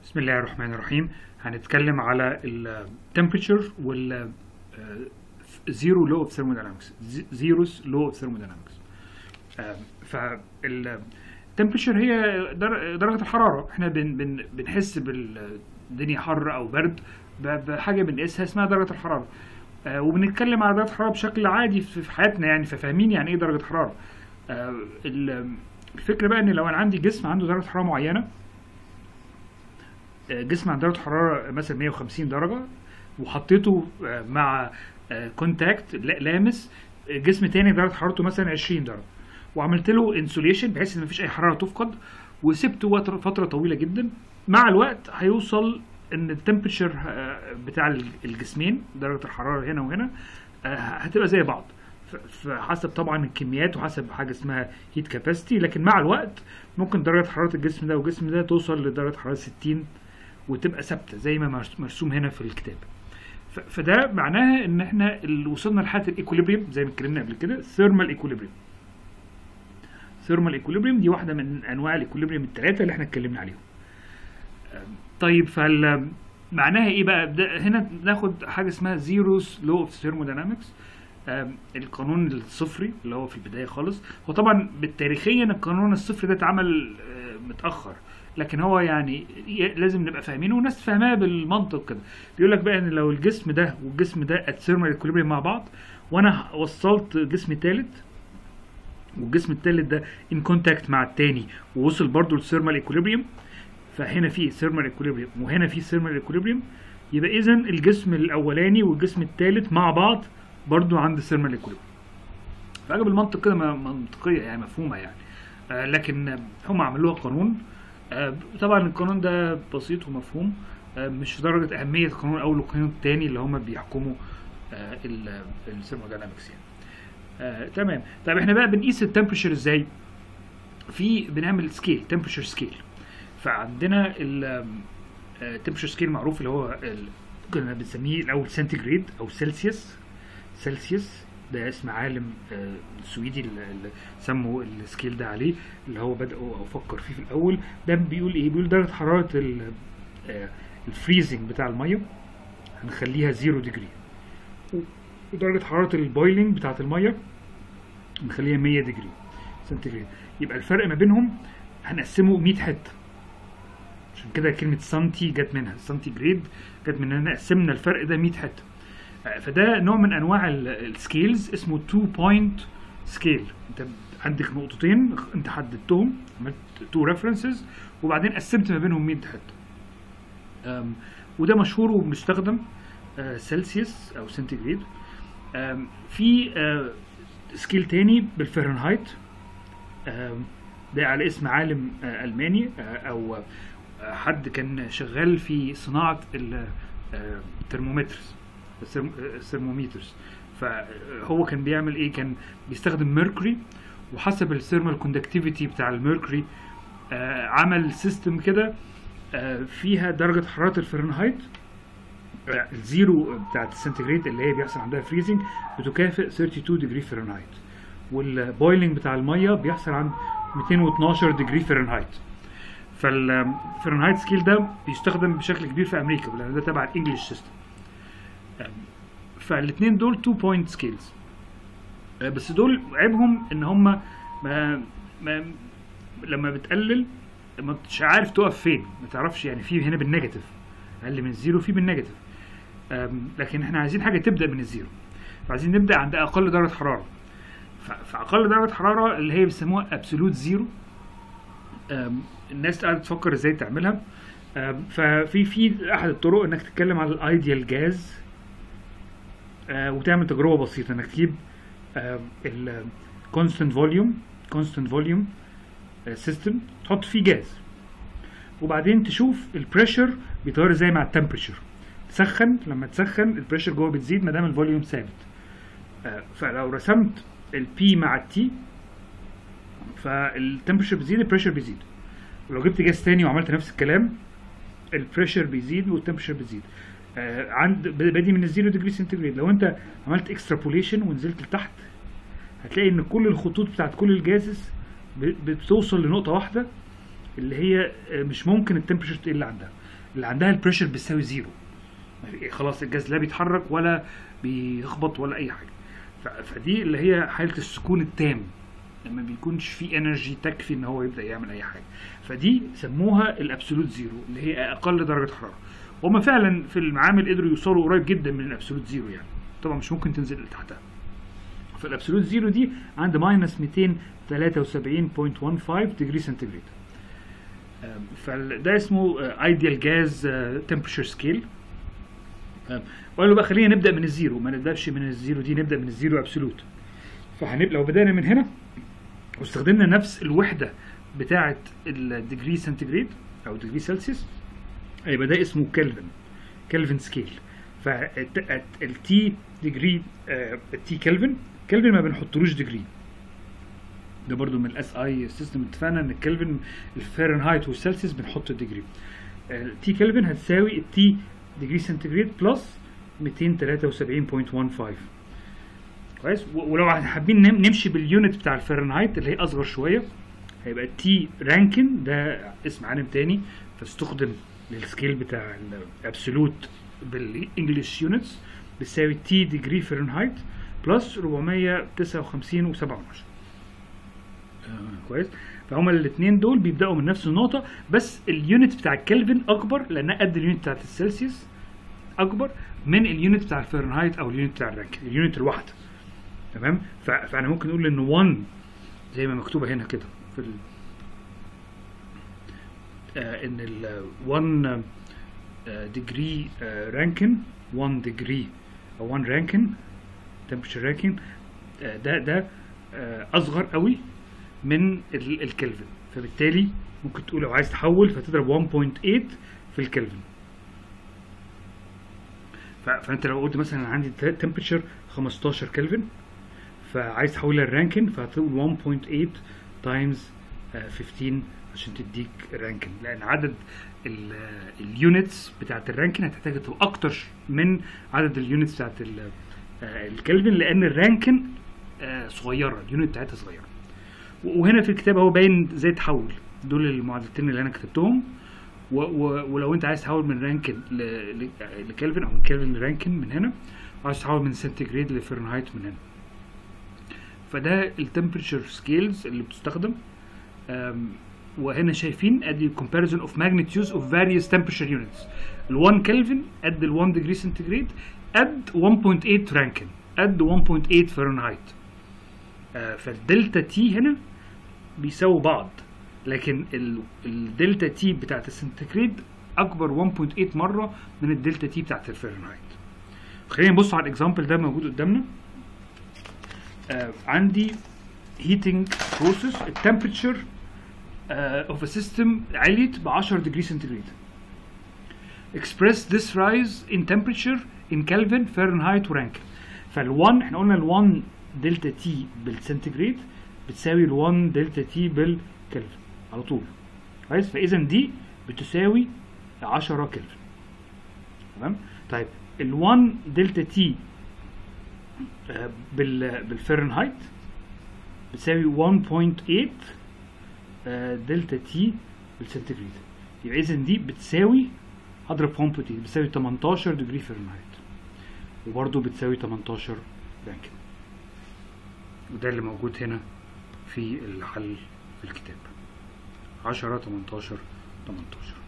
بسم الله الرحمن الرحيم هنتكلم على ال temperature وال zero law of thermodynamics zeros law of thermodynamics فال temperature هي در- درجة الحرارة احنا بن بن بنحس بالدنيا حر او برد ب- بحاجة بنقيسها اسمها درجة الحرارة آه، وبنتكلم على درجة الحرارة بشكل عادي في في حياتنا يعني ففاهمين يعني ايه درجة حرارة آه، ال- الفكرة بقى ان لو انا عندي جسم عنده درجة حرارة معينة آه، جسم عند درجة حرارة مثلا 150 درجة وحطيته آه، مع كونتاكت لامس آه، جسم تاني درجة حرارته مثلا 20 درجة وعملت له انسوليشن بحيث ان مفيش اي حرارة تفقد وسبته وتر- فترة طويلة جدا مع الوقت هيوصل ان التمبريتشر بتاع الجسمين درجة الحرارة هنا وهنا آه، هتبقى زي بعض ف- فحسب طبعا الكميات وحسب حاجه اسمها هيت كاباسيتي لكن مع الوقت ممكن درجه حراره الجسم ده والجسم ده توصل لدرجه حراره 60 وتبقى ثابته زي ما مرس- مرسوم هنا في الكتاب ف- فده معناها ان احنا اللي وصلنا لحاله الايكوليبريم زي ما اتكلمنا قبل كده ثيرمال ايكوليبريم ثيرمال ايكوليبريم دي واحده من انواع الايكوليبريم الثلاثه اللي احنا اتكلمنا عليهم طيب فال معناها ايه بقى ده هنا ناخد حاجه اسمها زيروس لو اوف ثيرموداينامكس القانون الصفري اللي هو في البدايه خالص هو طبعا بالتاريخيا القانون الصفري ده اتعمل آه، متاخر لكن هو يعني ي- لازم نبقى فاهمينه والناس فاهماه بالمنطق كده بيقول لك بقى ان لو الجسم ده والجسم ده ات ثيرمال ايكوليبريم مع بعض وانا وصلت جسم ثالث والجسم الثالث ده ان كونتاكت مع الثاني ووصل برضه للثيرمال ايكوليبريم فهنا في ثيرمال ايكوليبريم وهنا في ثيرمال ايكوليبريم يبقى اذا الجسم الاولاني والجسم الثالث مع بعض برضو عند ثيرمال ايكوليبريم فحاجه بالمنطق كده م- منطقيه يعني مفهومه يعني آه لكن آه، هم عملوها قانون آه طبعا القانون ده بسيط ومفهوم آه مش في درجه اهميه القانون الاول والقانون الثاني اللي هم بيحكموا آه الثيرموداينامكس يعني آه تمام طيب احنا بقى بنقيس التمبريتشر ازاي في بنعمل سكيل تمبريتشر سكيل فعندنا التمبريتشر سكيل معروف اللي هو ال- كنا بنسميه الاول سنتيجريد او سلسيوس سلسيوس ده اسم عالم آه، سويدي اللي اللي سموا السكيل ده عليه اللي هو بدأوا او فكر فيه في الاول ده بيقول ايه بيقول درجة حرارة ال- آه، الفريزنج بتاع المية هنخليها زيرو ديجري ودرجة حرارة البويلنج بتاعة المية نخليها 100 ديجري سنتيجريد يبقى الفرق ما بينهم هنقسمه 100 حته عشان كده كلمه سنتي جت منها سنتي جريد جت من ان قسمنا الفرق ده 100 حته آه، فده نوع من انواع السكيلز اسمه 2 بوينت سكيل انت عندك نقطتين انت حددتهم عملت تو ريفرنسز وبعدين قسمت ما بينهم 100 حته آم، وده مشهور وبنستخدم آه، سلسيوس او سنتيجريد آم، في آه، سكيل تاني بالفahrenheit آم، ده على اسم عالم آه، ألماني آه، أو آه، حد كان شغال في صناعة ال- آه، الترمومترز الثرم- آه، الثرموميترز فهو كان بيعمل ايه كان بيستخدم ميركوري وحسب الثيرمال كوندكتيفيتي بتاع الميركوري آه، عمل سيستم كده آه، فيها درجة حرارة الفahrenheit آه، الزيرو بتاعت السنتيجريد اللي هي بيحصل عندها فريزنج بتكافئ 32 ديجري فahrenheit والبويلنج بتاع الميه بيحصل عند 212 ديجري فahrenheit فالفahrenheit سكيل ده بيستخدم بشكل كبير في امريكا لان ده تبع الانجليش سيستم فالاثنين دول 2 بوينت سكيلز بس دول عيبهم ان هم ما, ما لما بتقلل ما مش عارف تقف فين ما تعرفش يعني في هنا بالنيجاتيف اقل من الزيرو في بالنيجاتيف أم، لكن احنا عايزين حاجه تبدا من الزيرو فعايزين نبدا عند اقل درجه حراره ف- فاقل درجه حراره اللي هي بيسموها ابسولوت زيرو الناس قاعده تفكر ازاي تعملها أم، ففي في احد الطرق انك تتكلم على الايديال جاز وتعمل تجربه بسيطه انك تجيب الكونستنت فوليوم كونستنت فوليوم سيستم تحط فيه جاز وبعدين تشوف البريشر بيتغير ازاي مع التمبريتشر تسخن لما تسخن البريشر جوه بتزيد ما دام الفوليوم ثابت آه، فلو رسمت البي مع التي فالتمبريتشر بتزيد البريشر بيزيد ولو جبت جاز تاني وعملت نفس الكلام البريشر بيزيد والتمبريتشر بتزيد آه عند بادي من الزيرو ديجري سنتيجريد لو انت عملت اكسترابوليشن ونزلت لتحت هتلاقي ان كل الخطوط بتاعت كل الجازز ب- بتوصل لنقطه واحده اللي هي آه، مش ممكن التمبريتشر تقل عندها اللي عندها البريشر بتساوي زيرو خلاص الجهاز لا بيتحرك ولا بيخبط ولا اي حاجه ف- فدي اللي هي حاله السكون التام لما بيكونش في انرجي تكفي ان هو يبدا يعمل اي حاجه فدي سموها الابسولوت زيرو اللي هي اقل درجه حراره هما فعلا في المعامل قدروا يوصلوا قريب جدا من الابسولوت زيرو يعني طبعا مش ممكن تنزل لتحتها فالابسولوت زيرو دي عند ماينس 273.15 ديجري سنتيجريد فده اسمه ايديال جاز تمبريتشر سكيل وقالوا بقى خلينا نبدا من الزيرو ما نبداش من الزيرو دي نبدا من الزيرو ابسولوت فهنبقى لو بدانا من هنا واستخدمنا نفس الوحده بتاعه الديجري سنتيجريد او ديجري سلسيوس هيبقى ده اسمه كلفن كلفن سكيل فالتي ديجري التي كلفن كلفن ما بنحطلوش ديجري ده برضو من الاس اي سيستم اتفقنا ان الكلفن الفahrenheit والسلسيوس بنحط الديجري التي كلفن هتساوي التي ديجري سنتيجريد بلس 273.15 كويس و- ولو حابين نم- نمشي باليونت بتاع الفahrenheit اللي هي اصغر شويه هيبقى التي رانكن ده اسم عالم تاني فاستخدم للسكيل بتاع الابسولوت بالانجلش يونتس بتساوي تي ديجري فahrenheit بلس 459 و7 كويس فهما الاثنين دول بيبداوا من نفس النقطه بس اليونت بتاع الكلفن اكبر لانها قد اليونت بتاعت السلسيوس اكبر من اليونت بتاع الفahrenheit او اليونت بتاع الرانكن اليونت الواحده تمام ف- فانا ممكن نقول ان 1 زي ما مكتوبه هنا كده في ال آه ان ال 1 ديجري رانكن 1 ديجري او 1 رانكن temperature رانكن ده ده آه اصغر قوي من ال- الكلفن فبالتالي ممكن تقول لو عايز تحول فتضرب 1.8 في الكلفن ف- فانت لو قلت مثلا عندي temperature 15 كلفن فعايز تحولها للرانكن فهتقول 1.8 تايمز 15 عشان تديك رانكن لان عدد اليونتس بتاعت الرانكن هتحتاج تبقى اكتر من عدد اليونتس بتاعت ال- آه، الكلفن لان الرانكن آه، صغيره اليونت بتاعتها صغيره و- وهنا في الكتاب هو باين ازاي تحول دول المعادلتين اللي انا كتبتهم و و ولو انت عايز تحول من رانكن ل- ل- لكلفن او من كلفن لرانكن من هنا وعايز تحول من سنتيجريد لفahrenheit من هنا فده التمبريتشر سكيلز اللي بتستخدم أم، وهنا شايفين ادي comparison of magnitudes of various temperature units ال 1 كلفن قد ال 1 degree centigrade قد 1.8 رانكن قد 1.8 فahrenheit آه، فالدلتا تي هنا بيساووا بعض لكن ال- الدلتا تي بتاعت السنتيجريد اكبر 1.8 مره من الدلتا تي بتاعت الفahrenheit خلينا نبص على الاكزامبل ده موجود قدامنا آه عندي heating process التمبريتشر of a system عليت ب 10 degree centigrade express this rise in temperature in Kelvin Fahrenheit ورانكن فال1 احنا قلنا ال1 دلتا تي بالسنتيجريد بتساوي ال1 دلتا تي بالكلفن على طول كويس فاذا دي بتساوي 10 كلفن تمام طيب ال1 دلتا تي آه، بال بالفahrenheit بتساوي 1.8 آه، دلتا تي بالسنتيجريد يبقى اذا دي بتساوي هضرب في 1.8 بتساوي 18 ديجري فahrenheit وبرضه بتساوي 18 رانكن وده اللي موجود هنا في الحل في الكتاب 10 18 18